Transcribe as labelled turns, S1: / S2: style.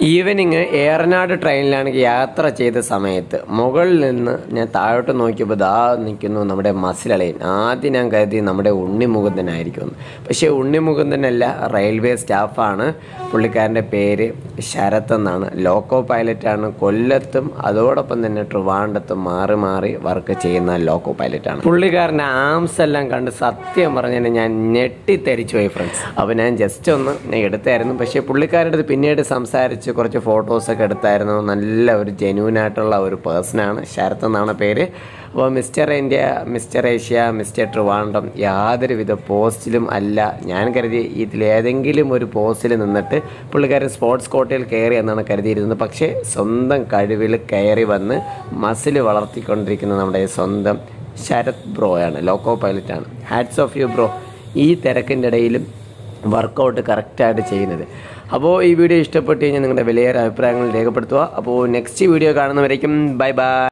S1: evening Eranad ട്രെയിനിലാണ് യാത്ര ചെയ്ത സമയത്ത് മുകളിൽ നിന്ന് ഞാൻ താഴോട്ട് നോക്കിയപ്പോൾ ദാ നിൽക്കുന്നു നമ്മുടെ മസിലളയൻ ആദ്യം ഞാൻ കരുതി നമ്മുടെ ഉണ്ണിമുകുന്ദനായിരിക്കും പക്ഷേ ഉണ്ണിമുകുന്ദനല്ല റെയിൽവേ സ്റ്റാഫാണ് പുള്ളിക്കാരൻ്റെ പേര് ശരത് എന്നാണ് ലോക്കോ പൈലറ്റാണ് കൊല്ലത്തും അതോടൊപ്പം തന്നെ ട്രിവാൻഡത്തും മാറി മാറി വർക്ക് ചെയ്യുന്ന ലോക്കോ പൈലറ്റാണ് പുള്ളിക്കാരൻ്റെ ആംസ് എല്ലാം കണ്ട് സത്യം പറഞ്ഞാൽ ഞാൻ ഞെട്ടിത്തരിച്ചു പോയി ഫ്രണ്ട്സ് അപ്പോൾ ഞാൻ ജസ്റ്റ് ഒന്ന് ഞാൻ എടുത്തായിരുന്നു പക്ഷേ പുള്ളിക്കാരുടെ അടുത്ത് പിന്നീട് സംസാരിച്ച് കുറച്ച് ഫോട്ടോസൊക്കെ എടുത്തായിരുന്നു നല്ല ഒരു ജെന്യൂൻ ആയിട്ടുള്ള ഒരു പേഴ്സണാണ് ശരത് എന്നാണ് പേര് അപ്പോൾ mister India mister Asia mister Trivandrum യാതൊരുവിധ പോസ്റ്റിലും അല്ല ഞാൻ കരുതി ഇതിലേതെങ്കിലും ഒരു പോസ്റ്റിൽ നിന്നിട്ട് പുള്ളിക്കാരൻ സ്പോർട്സ് കോട്ടയിൽ കയറി എന്നാണ് കരുതിയിരുന്നത് പക്ഷേ സ്വന്തം കഴിവിൽ കയറി വന്ന് മസിൽ വളർത്തിക്കൊണ്ടിരിക്കുന്ന നമ്മുടെ സ്വന്തം ശരത് ബ്രോയാണ് ലോക്കോ പൈലറ്റാണ് ഹാറ്റ്സ് ഓഫ് യു ബ്രോ ഈ തിരക്കിൻ്റെ ഇടയിലും വർക്കൗട്ട് കറക്റ്റായിട്ട് ചെയ്യുന്നത് അപ്പോൾ ഈ വീഡിയോ ഇഷ്ടപ്പെട്ട് കഴിഞ്ഞാൽ നിങ്ങളുടെ വിലയേറെ അഭിപ്രായങ്ങൾ രേഖപ്പെടുത്തുക അപ്പോൾ നെക്സ്റ്റ് വീഡിയോ കാണുന്നവരേക്കും ബൈ ബൈ